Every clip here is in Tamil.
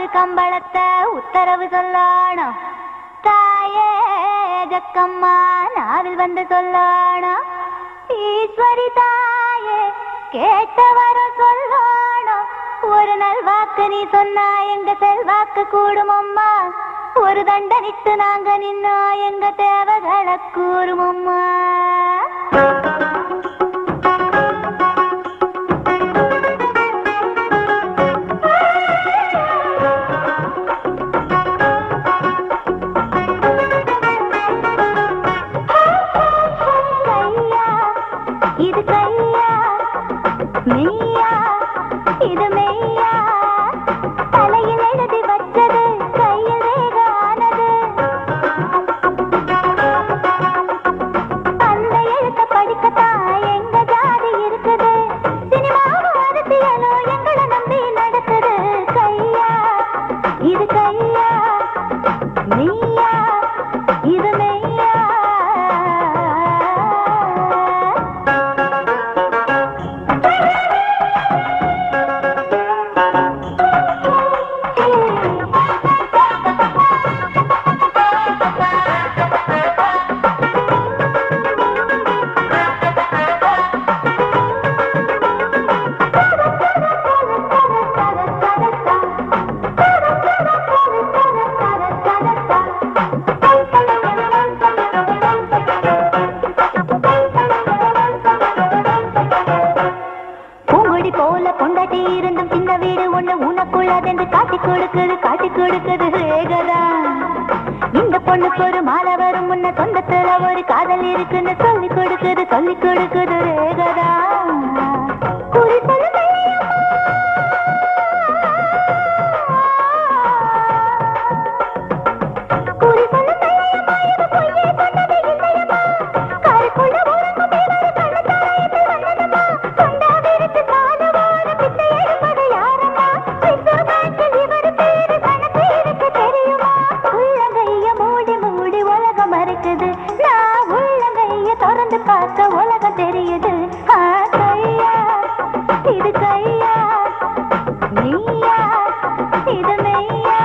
போது கம்பளத்தை உத்தரவு சொல்லணும் தாயே ஜக்கம்மா நாவில் வந்து சொல்லணும் ஈஸ்வரி தாயே கேட்டவர சொல்லணும் ஒரு நாள் வாக்கு நீ சொன்னா எங்க செல்வாக்கு கூடும் அம்மா ஒரு தண்டனிட்டு நாங்க நின்னா எங்க தேவைகளை கூறும் அம்மா கையா இது கையா மெய்யா இது மெய்யா தலையில் எழுதி வச்சது கையில் ரேகானது அந்த எழுத்த படிக்கத்தான் எங்க ஜாதி இருக்குது சினிமாவும் அரசியலும் எங்களை நம்பி நடக்குது கையா இது கையா மெய்யா இது மெய்யா பூங்கொடி போல பொண்டாட்டி இருந்தும் சின்ன வீடு ஒண்ணு உனக்குள்ளதென்று காட்டி கொடுக்குது காட்டி கொடுக்குது ரேகதா இந்த பொண்ணுக்கு ஒரு மாலை வரும் முன்ன சொந்தத்துல ஒரு காதல் இருக்குன்னு சொல்லி கொடுக்குது சொல்லி கொடுக்குது ரேகதா குறி சொல்லு குறி சொல்லு மையம்மா, இது பொய்யே சொன்னது இல்லையம்மா. கருக்குள்ள உறங்கும் தேவரு கள்ளச்சாராயத்தில் வந்ததம்மா. கொண்டா விரித்து காலவார பிச்சை எடுப்பது யாரம்மா? ரிசர்வ் பேங்கில் இவர் பேரு கணக்கு இருக்கு தெரியுமா? உள்ளங்கைய மூடி மூடி உலகம் மறைக்குது. நான் உள்ளங்கைய திறந்து பார்க்க உலகம் தெரியுது ஆ, கையா, இது கையா நீயா இது மெய்யா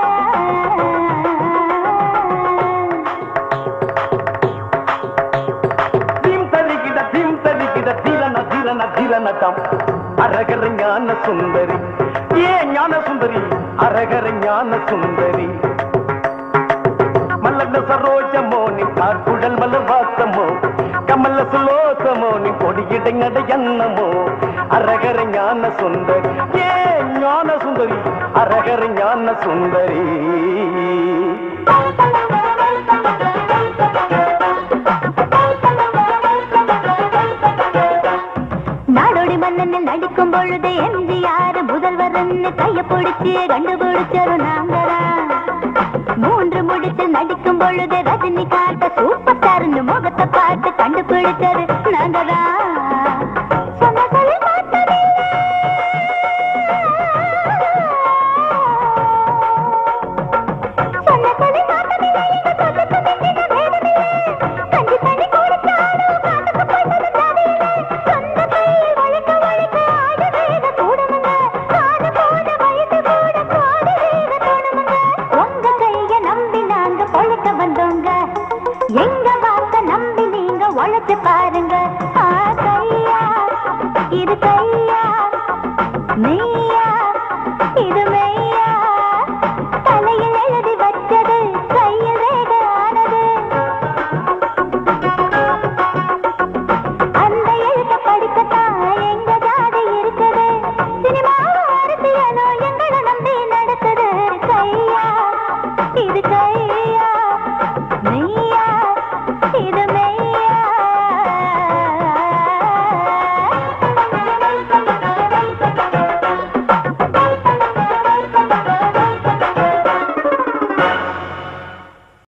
தீம் தரிக்கிட தீம் தரிக்கிட தீரன தீரன தீரனதாம் அரகர ஞான சுந்தரி ஏ ஞான சுந்தரி அரகர ஞான சுந்தரி மல்லன சரோஜமோ நீ கார்குடல் மலர் வாசமோ கமல சுலோசமோ நீ கொடியிடங்கட எண்ணமோ அரகர ஞான சுந்தரி ஏ ஞான சுந்தரி அரகர ஞான சுந்தரி நாடோடி மன்னனில் நடிக்கும் பொழுது எம்ஜிஆர் முதல்வர்னு கைய பிடிச்சு கண்டுபிடிச்சரு நாங்கதான் மூன்று முடிச்சு நடிக்கும் பொழுது ரஜினி காட்ட சூப்பர் ஸ்டார்னு முகத்தை பார்த்து கண்டுபிடிச்சரு நாங்கதான்